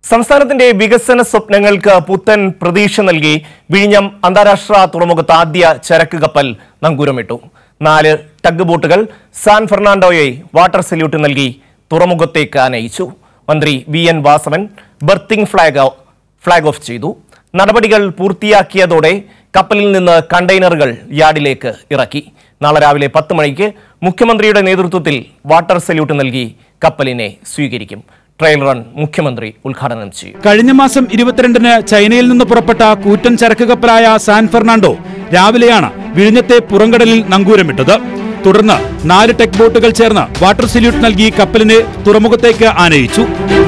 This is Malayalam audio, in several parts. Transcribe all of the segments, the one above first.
സംസ്ഥാനത്തിന്റെ വികസന സ്വപ്നങ്ങൾക്ക് പുത്തൻ പ്രതീക്ഷ നൽകി വിഴിഞ്ഞം അന്താരാഷ്ട്ര തുറമുഖത്ത് ആദ്യ ചരക്ക് കപ്പൽ നങ്കൂരമിട്ടു നാല് ടഗ് ബോട്ടുകൾ സാൻ ഫെർണാണ്ടോയെ വാട്ടർ സല്യൂട്ട് നൽകി തുറമുഖത്തേക്ക് ആനയിച്ചു മന്ത്രി V N Vasavan berthing flag flag off ചെയ്തു നടപടികൾ പൂർത്തിയാക്കിയതോടെ കപ്പലിൽ നിന്ന് കണ്ടെയ്നറുകൾ യാർഡിലേക്ക് ഇറക്കി നാളെ രാവിലെ പത്ത് മണിക്ക് മുഖ്യമന്ത്രിയുടെ നേതൃത്വത്തിൽ വാട്ടർ സല്യൂട്ട് നൽകി കപ്പലിനെ സ്വീകരിക്കും ട്രയൽ റൺ മുഖ്യമന്ത്രി ഉദ്ഘാടനം ചെയ്യും കഴിഞ്ഞ മാസം ഇരുപത്തിരണ്ടിന് ചൈനയിൽ നിന്ന് പുറപ്പെട്ട കൂറ്റൻ ചരക്ക് കപ്പലായ സാൻ ഫെർണാണ്ടോ രാവിലെയാണ് വിഴിഞ്ഞത്തെ പുറംകടലിൽ നങ്കൂരമിട്ടത് തുടർന്ന് നാല് ടെക് ബോട്ടുകൾ ചേർന്ന് വാട്ടർ സല്യൂട്ട് നൽകി കപ്പലിനെ തുറമുഖത്തേക്ക് ആനയിച്ചു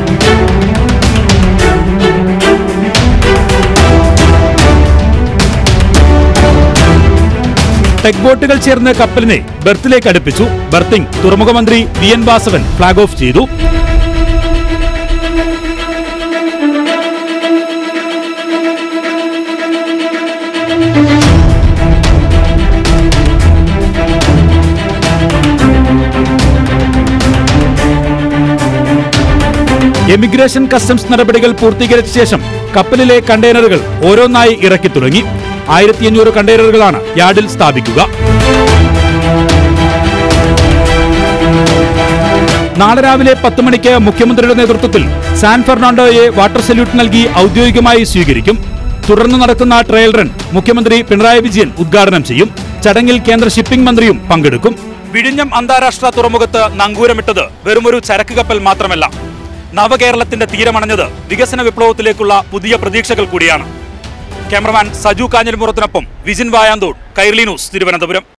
ടെക് ബോട്ടുകൾ ചേർന്ന് കപ്പലിനെ ബർത്തിലേക്ക് അടുപ്പിച്ചു ബർത്തിംഗ് തുറമുഖ മന്ത്രി V N Vasavan flag off ചെയ്തു എമിഗ്രേഷൻ കസ്റ്റംസ് നടപടികൾ പൂർത്തീകരിച്ച ശേഷം കപ്പലിലെ കണ്ടെയ്നറുകൾ ഓരോന്നായി ഇറക്കി തുടങ്ങി ആയിരത്തി അഞ്ഞൂറ് കണ്ടെയ്നറുകളാണ് യാർഡിൽ സ്ഥാപിക്കുക നാളെ രാവിലെ പത്ത് മണിക്ക് മുഖ്യമന്ത്രിയുടെ നേതൃത്വത്തിൽ സാൻ ഫെർണാണ്ടോയെ വാട്ടർ സല്യൂട്ട് നൽകി ഔദ്യോഗികമായി സ്വീകരിക്കും തുടർന്ന് നടക്കുന്ന ട്രയൽ റൺ മുഖ്യമന്ത്രി പിണറായി വിജയൻ ഉദ്ഘാടനം ചെയ്യും ചടങ്ങിൽ കേന്ദ്ര ഷിപ്പിംഗ് മന്ത്രിയും പങ്കെടുക്കും വിഴിഞ്ഞം അന്താരാഷ്ട്ര തുറമുഖത്ത് നങ്കൂരമിട്ടത് വെറുമൊരു ചരക്ക് കപ്പൽ മാത്രമല്ല നവകേരളത്തിന്റെ തീരമണഞ്ഞത് വികസന വിപ്ലവത്തിലേക്കുള്ള പുതിയ പ്രതീക്ഷകൾ കൂടിയാണ് ക്യാമറമാൻ സജു കാഞ്ഞിൽമുറത്തിനൊപ്പം വിജിൻ വായാന്തോട് കൈർലി ന്യൂസ് തിരുവനന്തപുരം